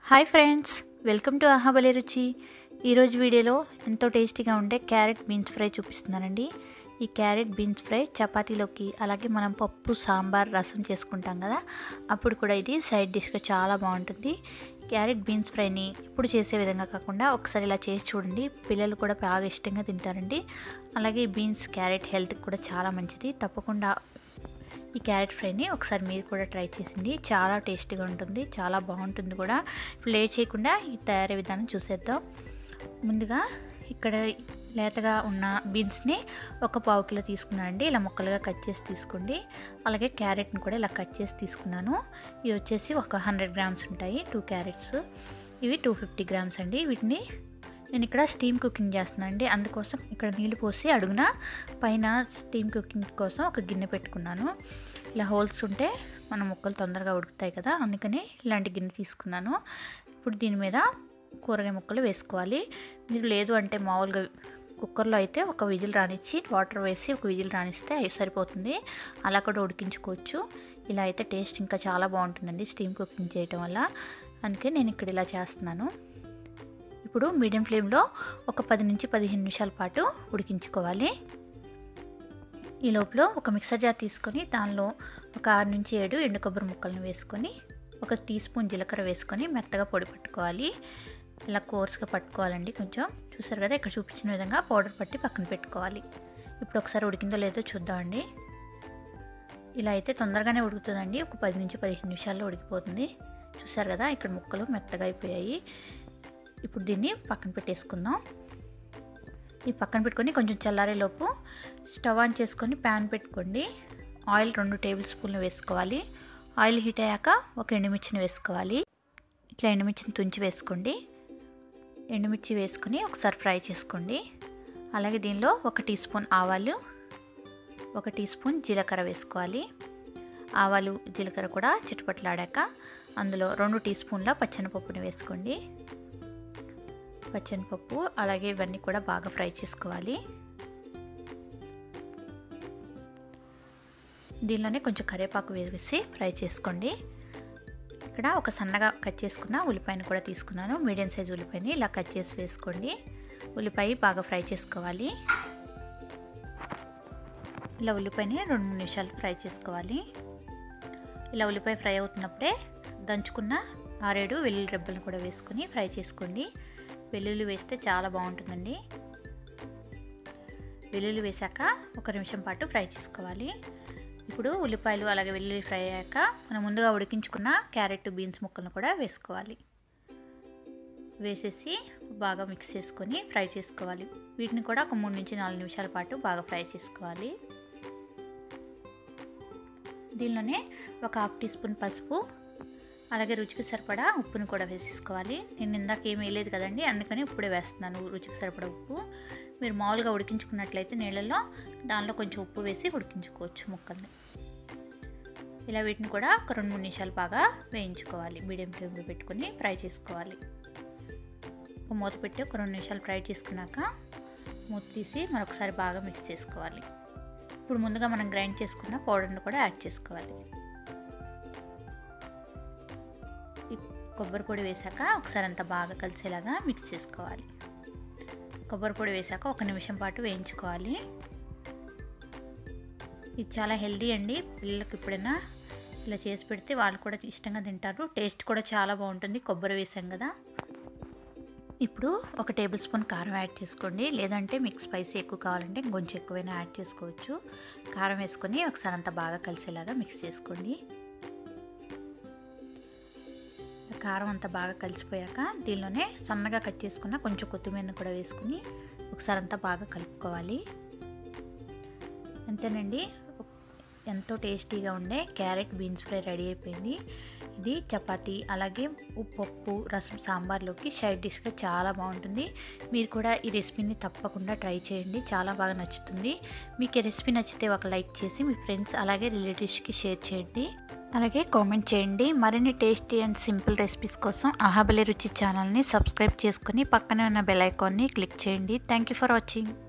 hi friends welcome to Ahabali Ruchi ఈరోజు వీడియోలో ఎంతో టేస్టీగా ఉండే క్యారెట్ బీన్స్ ఫ్రై చూపిస్తున్నానండి ఈ క్యారెట్ బీన్స్ ఫ్రై చపాతీలోకి అలాగే మనం పప్పు సాంబార్ రసం చేసుకుంటాం కదా అప్పుడు కూడా ఇది సైడ్ డిష్గా చాలా బాగుంటుంది క్యారెట్ బీన్స్ ఫ్రైని ఇప్పుడు చేసే విధంగా కాకుండా ఒకసారి ఇలా చేసి చూడండి పిల్లలు కూడా బాగా ఇష్టంగా తింటారండి అలాగే బీన్స్ క్యారెట్ హెల్త్కి కూడా చాలా మంచిది తప్పకుండా ఈ క్యారెట్ ఫ్రైని ఒకసారి మీరు కూడా ట్రై చేసింది చాలా టేస్టీగా ఉంటుంది చాలా బాగుంటుంది కూడా ఇప్పుడు లేట్ చేయకుండా ఈ తయారీ విధానం చూసేద్దాం ముందుగా ఇక్కడ లేతగా ఉన్న బీన్స్ని ఒక పావు కిలో తీసుకున్నానండి ఇలా ముక్కలుగా కట్ చేసి తీసుకోండి అలాగే క్యారెట్ని కూడా ఇలా కట్ చేసి తీసుకున్నాను ఇవి వచ్చేసి ఒక హండ్రెడ్ గ్రామ్స్ ఉంటాయి టూ క్యారెట్స్ ఇవి టూ ఫిఫ్టీ గ్రామ్స్ అండి వీటిని నేను ఇక్కడ స్టీమ్ కుకింగ్ చేస్తున్నాను అండి అందుకోసం ఇక్కడ నీళ్ళు పోసి అడుగున పైన స్టీమ్ కుకింగ్ కోసం ఒక గిన్నె పెట్టుకున్నాను ఇలా హోల్స్ ఉంటే మన ముక్కలు తొందరగా ఉడుకుతాయి కదా అందుకని ఇలాంటి గిన్నె తీసుకున్నాను ఇప్పుడు దీని మీద కూరగాయ ముక్కలు వేసుకోవాలి మీరు లేదు అంటే మామూలుగా కుక్కర్లో అయితే ఒక విజిల్ రానిచ్చి వాటర్ వేసి ఒక విజిల్ రానిస్తే అవి సరిపోతుంది అలా కూడా ఉడికించుకోవచ్చు ఇలా అయితే టేస్ట్ ఇంకా చాలా బాగుంటుందండి స్టీమ్ కుకింగ్ చేయటం వల్ల అందుకే నేను ఇక్కడ ఇలా చేస్తున్నాను ఇప్పుడు మీడియం ఫ్లేమ్లో ఒక పది నుంచి పదిహేను నిమిషాల పాటు ఉడికించుకోవాలి ఈ లోపల ఒక మిక్సర్ జార్ తీసుకొని దానిలో ఒక ఆరు నుంచి ఏడు ఎండు కొబ్బరి ముక్కలను వేసుకొని ఒక టీ స్పూన్ జీలకర్ర వేసుకొని మెత్తగా పొడి పట్టుకోవాలి ఇలా కోర్స్గా పట్టుకోవాలండి కొంచెం చూసారు కదా ఇక్కడ చూపించిన విధంగా పౌడర్ పట్టి పక్కన పెట్టుకోవాలి ఇప్పుడు ఒకసారి ఉడికిందో లేదో చూద్దామండి ఇలా అయితే తొందరగానే ఉడుకుతుందండి ఒక పది నుంచి పదిహేను నిమిషాల్లో ఉడికిపోతుంది చూసారు కదా ఇక్కడ ముక్కలు మెత్తగా అయిపోయాయి ఇప్పుడు దీన్ని పక్కన పెట్టేసుకుందాం ఈ పక్కన పెట్టుకొని కొంచెం చల్లారేలోపు స్టవ్ ఆన్ చేసుకొని ప్యాన్ పెట్టుకోండి ఆయిల్ రెండు టేబుల్ స్పూన్లు వేసుకోవాలి ఆయిల్ హీట్ అయ్యాక ఒక ఎండుమిర్చిని వేసుకోవాలి ఇట్లా ఎండుమిర్చిని తుంచి వేసుకోండి ఎండుమిర్చి వేసుకొని ఒకసారి ఫ్రై చేసుకోండి అలాగే దీనిలో ఒక టీ స్పూన్ ఆవాలు ఒక టీ స్పూన్ జీలకర్ర వేసుకోవాలి ఆవాలు జీలకర్ర కూడా చిట్టుపట్లాడాక అందులో రెండు టీ స్పూన్ల పచ్చనిపప్పుని వేసుకోండి పచ్చనిపప్పు అలాగే ఇవన్నీ కూడా బాగా ఫ్రై చేసుకోవాలి దీనిలోనే కొంచెం కరివేపాకు వేసి ఫ్రై చేసుకోండి ఇక్కడ ఒక సన్నగా కట్ చేసుకున్న ఉల్లిపాయను కూడా తీసుకున్నాను మీడియం సైజ్ ఉల్లిపాయని ఇలా కట్ చేసి వేసుకోండి ఉల్లిపాయ బాగా ఫ్రై చేసుకోవాలి ఇలా ఉల్లిపాయని రెండు మూడు నిమిషాలు ఫ్రై చేసుకోవాలి ఇలా ఉల్లిపాయ ఫ్రై అవుతున్నప్పుడే దంచుకున్న ఆరేడు వెల్లుల్లి రెబ్బలను కూడా వేసుకొని ఫ్రై చేసుకోండి వెల్లుల్లి వేస్తే చాలా బాగుంటుందండి వెల్లుల్లి వేసాక ఒక నిమిషం పాటు ఫ్రై చేసుకోవాలి ఇప్పుడు ఉల్లిపాయలు అలాగే వెల్లుల్లి ఫ్రై అయ్యాక మనం ముందుగా ఉడికించుకున్న క్యారెట్ బీన్స్ ముక్కలను కూడా వేసుకోవాలి వేసేసి బాగా మిక్స్ చేసుకొని ఫ్రై చేసుకోవాలి వీటిని కూడా ఒక మూడు నుంచి నాలుగు నిమిషాల పాటు బాగా ఫ్రై చేసుకోవాలి దీనిలోనే ఒక హాఫ్ టీ స్పూన్ పసుపు అలాగే రుచికి సరిపడా ఉప్పును కూడా వేసేసుకోవాలి నేను ఇందాక ఏం వేయలేదు కదండి అందుకని ఇప్పుడే వేస్తున్నాను రుచికి సరిపడా ఉప్పు మీరు మామూలుగా ఉడికించుకున్నట్లయితే నీళ్ళలో దానిలో కొంచెం ఉప్పు వేసి ఉడికించుకోవచ్చు ముక్కల్ని ఇలా వీటిని కూడా ఒక రెండు మూడు నిమిషాలు బాగా వేయించుకోవాలి మీడియం ఫ్లేమ్లో పెట్టుకొని ఫ్రై చేసుకోవాలి ఒక మూత పెట్టి ఒక రెండు నిమిషాలు ఫ్రై చేసుకున్నాక మూత తీసి మరొకసారి బాగా మిక్స్ చేసుకోవాలి ఇప్పుడు ముందుగా మనం గ్రైండ్ చేసుకున్న పౌడర్ని కూడా యాడ్ చేసుకోవాలి కొబ్బరి పొడి వేసాక ఒకసారి అంతా బాగా కలిసేలాగా మిక్స్ చేసుకోవాలి కొబ్బరి పొడి వేసాక ఒక నిమిషం పాటు వేయించుకోవాలి ఇది చాలా హెల్దీ అండి పిల్లలకు ఎప్పుడైనా ఇలా చేసి పెడితే వాళ్ళు కూడా ఇష్టంగా తింటారు టేస్ట్ కూడా చాలా బాగుంటుంది కొబ్బరి వేసాం కదా ఇప్పుడు ఒక టేబుల్ స్పూన్ కారం యాడ్ చేసుకోండి లేదంటే మీకు స్పైసీ ఎక్కువ కావాలంటే కొంచెం ఎక్కువైనా యాడ్ చేసుకోవచ్చు కారం వేసుకొని ఒకసారి అంతా బాగా కలిసేలాగా మిక్స్ చేసుకోండి కారం అంతా బాగా కలిసిపోయాక దీనిలోనే సన్నగా కట్ చేసుకున్న కొంచెం కొత్తిమీరను కూడా వేసుకుని ఒకసారి అంతా బాగా కలుపుకోవాలి అంతేనండి ఎంతో టేస్టీగా ఉండే క్యారెట్ బీన్స్ ఫ్రై రెడీ అయిపోయింది ఇది చపాతీ అలాగే పప్పు రసం సాంబార్లోకి సైడ్ డిష్గా చాలా బాగుంటుంది మీరు కూడా ఈ రెసిపీని తప్పకుండా ట్రై చేయండి చాలా బాగా నచ్చుతుంది మీకు ఈ రెసిపీ నచ్చితే ఒక లైక్ చేసి మీ ఫ్రెండ్స్ అలాగే రిలేటివ్స్కి షేర్ చేయండి అలాగే కామెంట్ చేయండి మరిన్ని టేస్టీ అండ్ సింపుల్ రెసిపీస్ కోసం అహాబలి రుచి ఛానల్ని సబ్స్క్రైబ్ చేసుకొని పక్కనే ఉన్న బెల్ ఐకాన్ని క్లిక్ చేయండి థ్యాంక్ యూ ఫర్ వాచింగ్